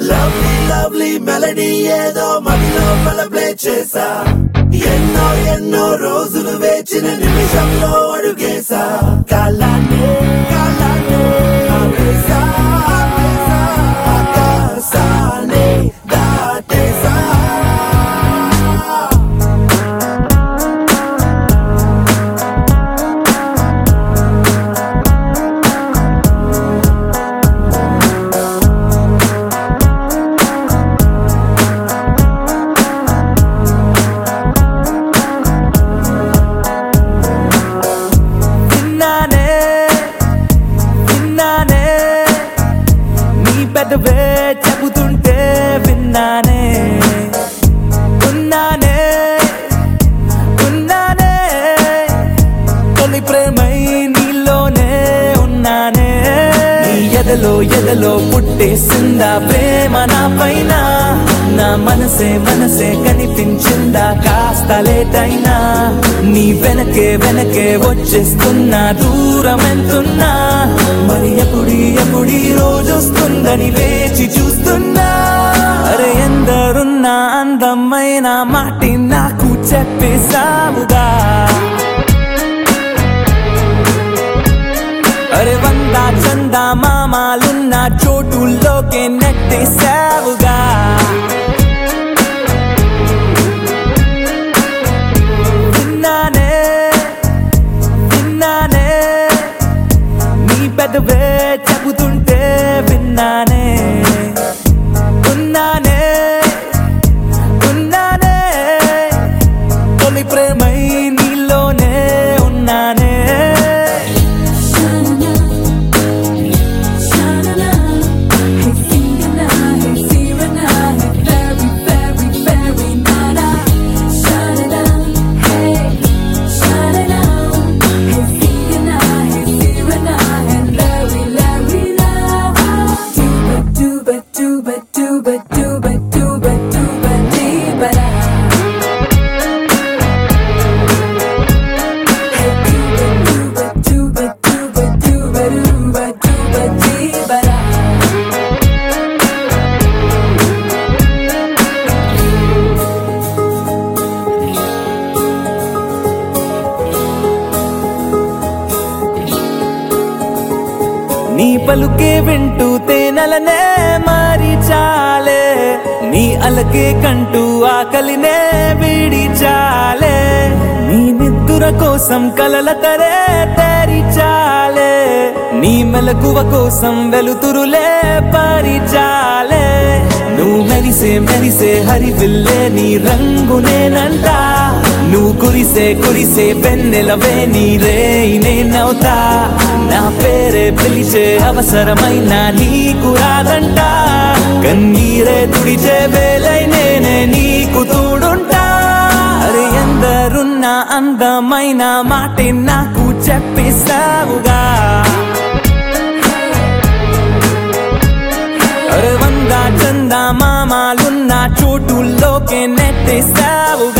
Lovely lovely melody ఏదో మదిలో play చేసా ఎన్నో ఎన్నో రోజులు వేచిన నిమిషంలో అడుగేసా కాలాన్ని కాలాన్ని ఆపేసా, ఆపేసా, ఆకాశాన్ని దాటేసా విన్నానే విన్నానే నీ పెదవే చెబుతుంటే విన్నానే ఉన్నానే ఉన్నానే తొలి ప్రేమై నీలోనే ఉన్నానే నీ ఎదలో ఎదలో పుట్టేసిందా ప్రేమ నా పైన నా మనసే మనసే కనిపించిందా కాస్త లేటైనా నీ వెనకే వెనకే వచ్చేస్తున్నా దూరం ఎంతున్నా మరి ఎప్పుడి ఎప్పుడి రోజు వస్తుందని వేచి చూస్తున్నా అరే ఎందరున్నా అందమైన మాటి నాకు చెప్పేశావుగా అరే వంద చందా మామాలున్న చోటుల్లోకే నెట్టేశావుగా విన్నానే విన్నానే నీ పెదవే చెబుతుంటే విన్నానే ఉన్నానే ఉన్నానే తొలి ప్రేమై నీలోనే ఉన్నానే Sha-na-na, hey singer-na, hey singer-na, hey very, very, very na-na. Sha-na-na, hey, sha-na-na, hey singer-na, hey singer-na, hey Larry, Larry, na. Dooba, dooba, dooba, dooba, dooba, dooba, dooba, dee-ba-da. Hey, dooba, dooba, dooba, dooba, dooba, dooba, dooba, dee-ba-da. నీ పలుకే వింటూ తేనెలనే మారి చాలే నీ అలకే కంటూ ఆకలినే వీడి చాలే నీ నిద్దుర కోసం కలల తరే తేరి చాలే నీ మెలకువ కోసం వెలుతురులే పారి చాలే నువ్వు మెరిసే మెరిసే హరివిల్లే నీ రంగునేనంట నువ్వు కురిసే కురిసే వెన్నెలవే నీరే నేనవుతా నా పేరే పిలిచే అవసరమైన నీకు రాదంట కన్నీరే తుడిచే వేలై నేనే నీకు తోడుంటా అరే ఎందరున్న అందమైన మాటే నాకు చెప్పేస్తావుగా అరే వంద చందా మామాలున్న చోటుల్లోకే నెట్టేస్తావుగా